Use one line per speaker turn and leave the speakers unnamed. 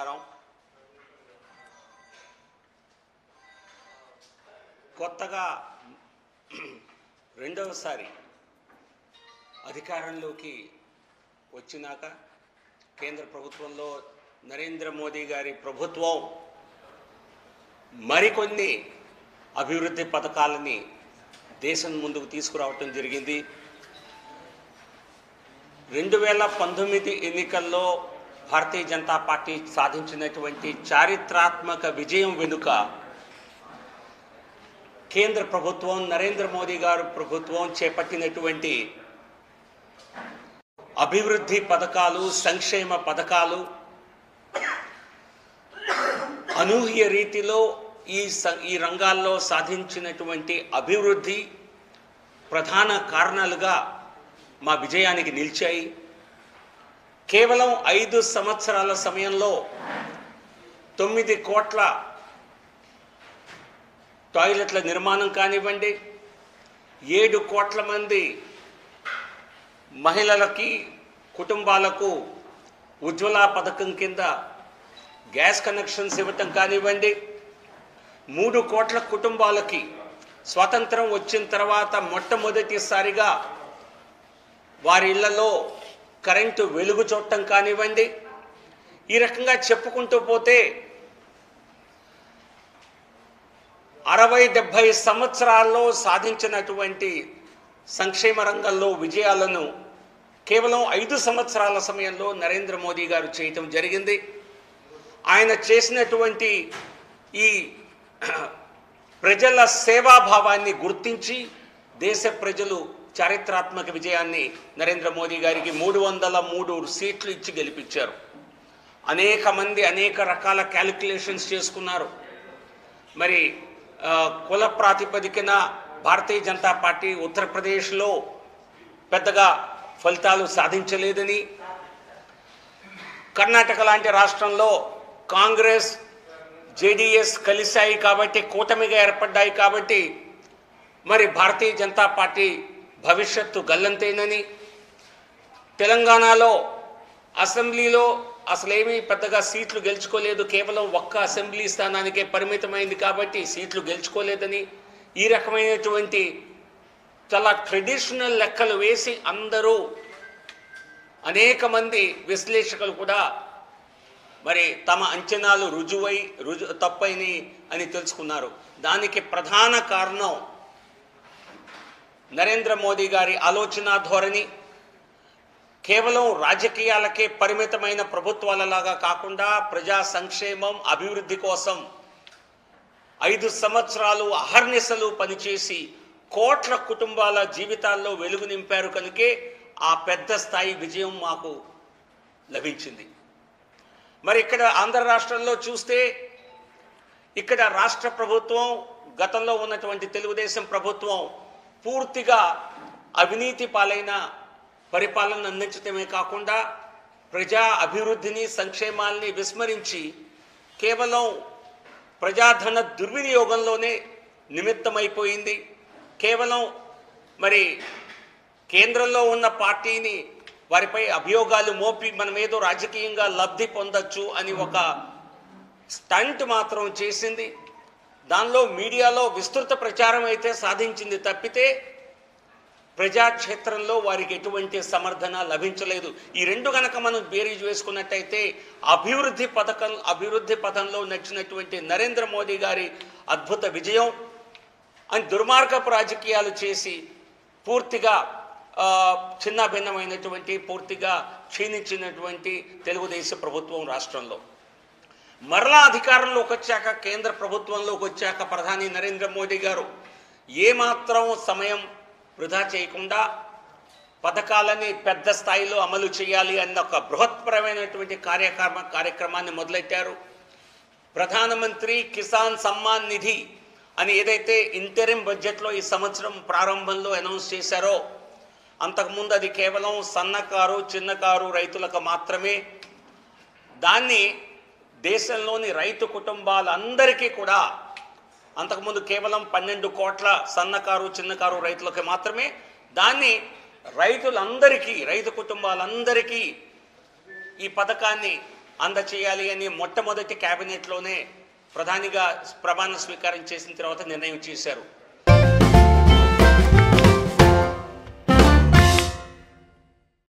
నమస్కారం కొత్తగా రెండవసారి అధికారంలోకి వచ్చినాక కేంద్ర ప్రభుత్వంలో నరేంద్ర మోదీ గారి ప్రభుత్వం మరికొన్ని అభివృద్ధి పథకాలని దేశం ముందుకు తీసుకురావటం జరిగింది రెండు వేల పంతొమ్మిది ఎన్నికల్లో భారతీయ జనతా పార్టీ సాధించినటువంటి చారిత్రాత్మక విజయం వెనుక కేంద్ర ప్రభుత్వం నరేంద్ర మోదీ గారు ప్రభుత్వం చేపట్టినటువంటి అభివృద్ధి పథకాలు సంక్షేమ పథకాలు అనూహ్య రీతిలో ఈ స- ఈ రంగాల్లో సాధించినటువంటి అభివృద్ధి ప్రధాన కారణాలుగా మా విజయానికి నిలిచాయి కేవలం ఐదు సంవత్సరాల సమయంలో తొమ్మిది కోట్ల టాయిలెట్ల నిర్మాణం కానివ్వండి ఏడు కోట్ల మంది మహిళలకి కుటుంబాలకు ఉజ్వల పథకం కింద గ్యాస్ కనెక్షన్స్ ఇవ్వటం కానివ్వండి మూడు కోట్ల కుటుంబాలకి స్వాతంత్రం వచ్చిన తర్వాత మొట్టమొదటిసారిగా వారి ఇళ్లలో కరెంటు వెలుగు చూడటం కానివ్వండి ఈ రకంగా చెప్పుకుంటూ పోతే అరవై డెబ్భై సంవత్సరాల్లో సాధించినటువంటి సంక్షేమ రంగంలో విజయాలను కేవలం ఐదు సంవత్సరాల సమయంలో నరేంద్ర మోదీ గారు చేయటం జరిగింది ఆయన చేసినటువంటి ఈ ప్రజల సేవాభావాన్ని గుర్తించి దేశ ప్రజలు చారిత్రాత్మక విజయాన్ని నరేంద్ర మోదీ గారికి మూడు వందల మూడు సీట్లు ఇచ్చి గెలిపించారు అనేక మంది అనేక రకాల క్యాలిక్యులేషన్స్ చేసుకున్నారు మరి ఆ, కుల ప్రాతిపదికన భారతీయ జనతా పార్టీ ఉత్తరప్రదేశ్లో పెద్దగా ఫలితాలు సాధించలేదని కర్ణాటక లాంటి రాష్ట్రంలో కాంగ్రెస్ జేడిఎస్ కలిశాయి కాబట్టి కూటమిగా ఏర్పడ్డాయి కాబట్టి మరి భారతీయ జనతా పార్టీ భవిష్యత్తు గల్లంతేనని తెలంగాణలో అసెంబ్లీలో అసలేమీ పెద్దగా సీట్లు గెలుచుకోలేదు కేవలం ఒక్క అసెంబ్లీ స్థానానికే పరిమితమైంది కాబట్టి సీట్లు గెలుచుకోలేదని ఈ రకమైనటువంటి చాలా ట్రెడిషనల్ లెక్కలు వేసి అందరూ అనేక మంది విశ్లేషకులు కూడా మరి తమ అంచనాలు రుజువై రుజు తప్పైని అని తెలుసుకున్నారు దానికి ప్రధాన కారణం నరేంద్ర మోదీ గారి ఆలోచన ధోరణి కేవలం రాజకీయాలకే పరిమితమైన ప్రభుత్వాలలాగా కాకుండా ప్రజా సంక్షేమం అభివృద్ధి కోసం ఐదు సంవత్సరాలు అహర్నిశలు పనిచేసి కోట్ల కుటుంబాల జీవితాల్లో వెలుగు నింపారు కనుకే ఆ పెద్ద స్థాయి విజయం మాకు లభించింది మరి ఇక్కడ ఆంధ్ర రాష్ట్రంలో చూస్తే ఇక్కడ రాష్ట్ర ప్రభుత్వం గతంలో ఉన్నటువంటి తెలుగుదేశం ప్రభుత్వం పూర్తిగా అవినీతి పాలైన పరిపాలన అందించడమే కాకుండా ప్రజా అభివృద్ధిని సంక్షేమాల్ని విస్మరించి కేవలం ప్రజాధన దుర్వినియోగంలోనే నిమిత్తమైపోయింది కేవలం మరి కేంద్రంలో ఉన్న పార్టీని వారిపై అభియోగాలు మోపి మనం ఏదో రాజకీయంగా లబ్ధి పొందొచ్చు అని ఒక స్టంట్ మాత్రం చేసింది దానిలో మీడియాలో విస్తృత ప్రచారం అయితే సాధించింది తప్పితే ప్రజాక్షేత్రంలో వారికి ఎటువంటి సమర్థన లభించలేదు ఈ రెండు గనక మనం బేరీజ్ వేసుకున్నట్టయితే అభివృద్ధి పథకం అభివృద్ధి పథంలో నచ్చినటువంటి నరేంద్ర మోదీ గారి అద్భుత విజయం అని దుర్మార్గపు రాజకీయాలు చేసి పూర్తిగా ఆ, చిన్న భిన్నమైనటువంటి పూర్తిగా క్షీణించినటువంటి తెలుగుదేశం ప్రభుత్వం రాష్ట్రంలో మరలా అధికారంలోకి వచ్చాక కేంద్ర ప్రభుత్వంలోకి వచ్చాక ప్రధాని నరేంద్ర మోదీ గారు ఏమాత్రం సమయం వృధా చేయకుండా పథకాలని పెద్ద స్థాయిలో అమలు చేయాలి అన్న ఒక బృహత్పరమైనటువంటి కార్యక్రమ కార్యక్రమాన్ని మొదలెట్టారు ప్రధానమంత్రి కిసాన్ సమ్మాన్ నిధి అని ఏదైతే ఇంటరిం బడ్జెట్లో ఈ సంవత్సరం ప్రారంభంలో అనౌన్స్ చేశారో అంతకుముందు అది కేవలం సన్నకారు చిన్నకారు రైతులకు మాత్రమే దాన్ని దేశంలోని రైతు కుటుంబాలందరికీ కూడా అంతకుముందు కేవలం పన్నెండు కోట్ల సన్నకారు చిన్నకారు రైతులకు మాత్రమే దాన్ని రైతులందరికీ రైతు కుటుంబాలందరికీ ఈ పథకాన్ని అందచేయాలి అని మొట్టమొదటి కేబినెట్లోనే ప్రధానిగా ప్రమాణ స్వీకారం చేసిన తర్వాత నిర్ణయం చేశారు